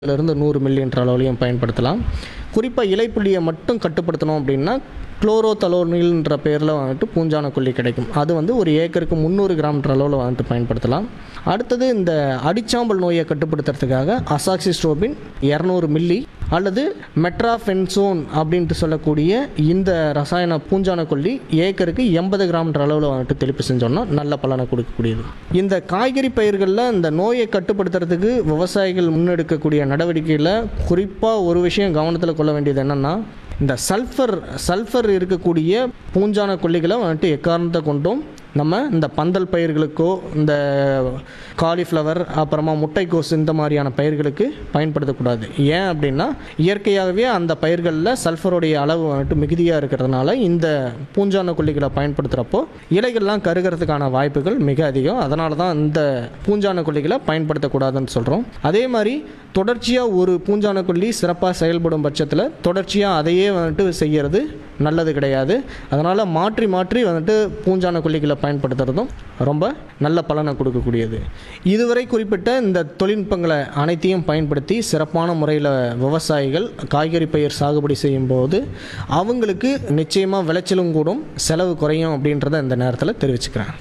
இருந்து நூறு மில்லின்ற அளவுலையும் பயன்படுத்தலாம் குறிப்பாக இலைப்புள்ளியை மட்டும் கட்டுப்படுத்தணும் அப்படின்னா குளோரோதலோனில்ன்ற பேரில் வந்துட்டு பூஞ்சான கொல்லி கிடைக்கும் அது வந்து ஒரு ஏக்கருக்கு முந்நூறு கிராம்ன்ற அளவில் வந்துட்டு பயன்படுத்தலாம் அடுத்தது இந்த அடிச்சாம்பல் நோயை கட்டுப்படுத்துறதுக்காக அசாக்சிஸ்ட்ரோபின் இரநூறு மில்லி அல்லது மெட்ராஃபென்சோன் அப்படின்ட்டு சொல்லக்கூடிய இந்த ரசாயன பூஞ்சான கொல்லி ஏக்கருக்கு எண்பது கிராம்ன்ற அளவில் வந்துட்டு தெளிப்பு செஞ்சோம்னா நல்ல பலனை கொடுக்கக்கூடியது இந்த காய்கறி பயிர்களில் இந்த நோயை கட்டுப்படுத்துறதுக்கு விவசாயிகள் முன்னெடுக்கக்கூடிய நடவடிக்கையில் குறிப்பாக ஒரு விஷயம் கவனத்தில் கொள்ள வேண்டியது என்னென்னா இந்த சல்ஃபர் சல்ஃபர் இருக்கக்கூடிய பூஞ்சான கொல்லிகளை வந்துட்டு எக்காரணத்தை கொண்டும் நம்ம இந்த பந்தல் பயிர்களுக்கோ இந்த காலிஃப்ளவர் அப்புறமா முட்டைக்கோஸ் இந்த மாதிரியான பயிர்களுக்கு பயன்படுத்தக்கூடாது ஏன் அப்படின்னா இயற்கையாகவே அந்த பயிர்களில் சல்ஃபருடைய அளவு வந்துட்டு மிகுதியாக இருக்கிறதுனால இந்த பூஞ்சான கொல்லிகளை பயன்படுத்துகிறப்போ இலைகள்லாம் கருகிறதுக்கான வாய்ப்புகள் மிக அதிகம் அதனால தான் இந்த பூஞ்சான கொல்லிகளை பயன்படுத்தக்கூடாதுன்னு சொல்கிறோம் அதே மாதிரி தொடர்ச்சியாக ஒரு பூஞ்சான கொல்லி சிறப்பாக செயல்படும் பட்சத்தில் தொடர்ச்சியாக அதையே வந்துட்டு செய்கிறது நல்லது கிடையாது அதனால் மாற்றி மாற்றி வந்துட்டு பூஞ்சான கொல்லிகளை பயன்படுத்துறதும் ரொம்ப நல்ல பலனை கொடுக்கக்கூடியது இதுவரை குறிப்பிட்ட இந்த தொழில்நுட்பங்களை அனைத்தையும் பயன்படுத்தி சிறப்பான முறையில் விவசாயிகள் காய்கறி பயிர் சாகுபடி செய்யும்போது அவங்களுக்கு நிச்சயமாக விளைச்சலும் கூடும் செலவு குறையும் அப்படின்றத இந்த நேரத்தில் தெரிவிச்சுக்கிறேன்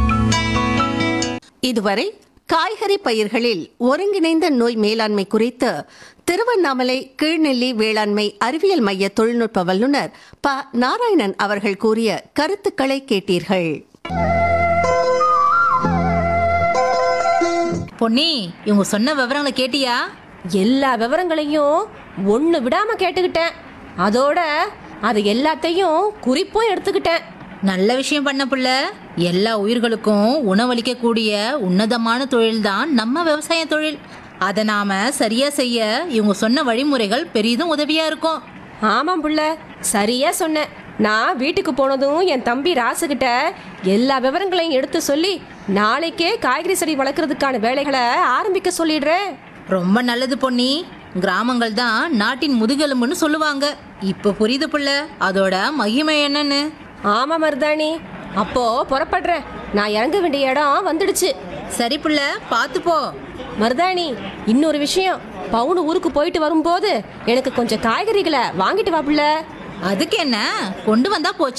இதுவரை காய்கறி பயிர்களில் ஒருங்கிணைந்த நோய் மேலாண்மை குறித்து திருவண்ணாமலை கீழ்நெல்லி வேளாண்மை அறிவியல் மைய தொழில்நுட்ப வல்லுநர் ப நாராயணன் அவர்கள் கூறிய கருத்துக்களை கேட்டீர்கள் பொன்னி இவங்க சொன்ன விவரங்களை கேட்டியா எல்லா விவரங்களையும் ஒன்று விடாம கேட்டுக்கிட்டேன் அதோட அது எல்லாத்தையும் குறிப்பும் எடுத்துக்கிட்டேன் நல்ல விஷயம் பண்ண புள்ள எல்லா உயிர்களுக்கும் உணவளிக்க கூடிய உன்னதமான தொழில்தான் நம்ம விவசாய தொழில் அதை நாம சரியா செய்ய இவங்க சொன்ன வழிமுறைகள் பெரிதும் உதவியா இருக்கும் ஆமாம் புள்ள சரியா சொன்னேன் நான் வீட்டுக்கு போனதும் என் தம்பி ராசுகிட்ட எல்லா விவரங்களையும் எடுத்து சொல்லி நாளைக்கே காய்கறி செடி வளர்க்கறதுக்கான வேலைகளை ஆரம்பிக்க சொல்லிடுறேன் ரொம்ப நல்லது பொன்னி கிராமங்கள் தான் நாட்டின் முதுகெலும்புன்னு சொல்லுவாங்க இப்ப புரியுது புள்ள அதோட மகிமை என்னன்னு ஆமா மருதாணி அப்போ புறப்படுறேன் நான் இறங்க வேண்டிய இடம் வந்துடுச்சு சரி புள்ள பார்த்து போ மருதாணி இன்னொரு விஷயம் பவுனு ஊருக்கு போயிட்டு வரும்போது எனக்கு கொஞ்சம் காய்கறிகளை வாங்கிட்டு வா புள்ள அதுக்கு என்ன கொண்டு வந்தா போச்சு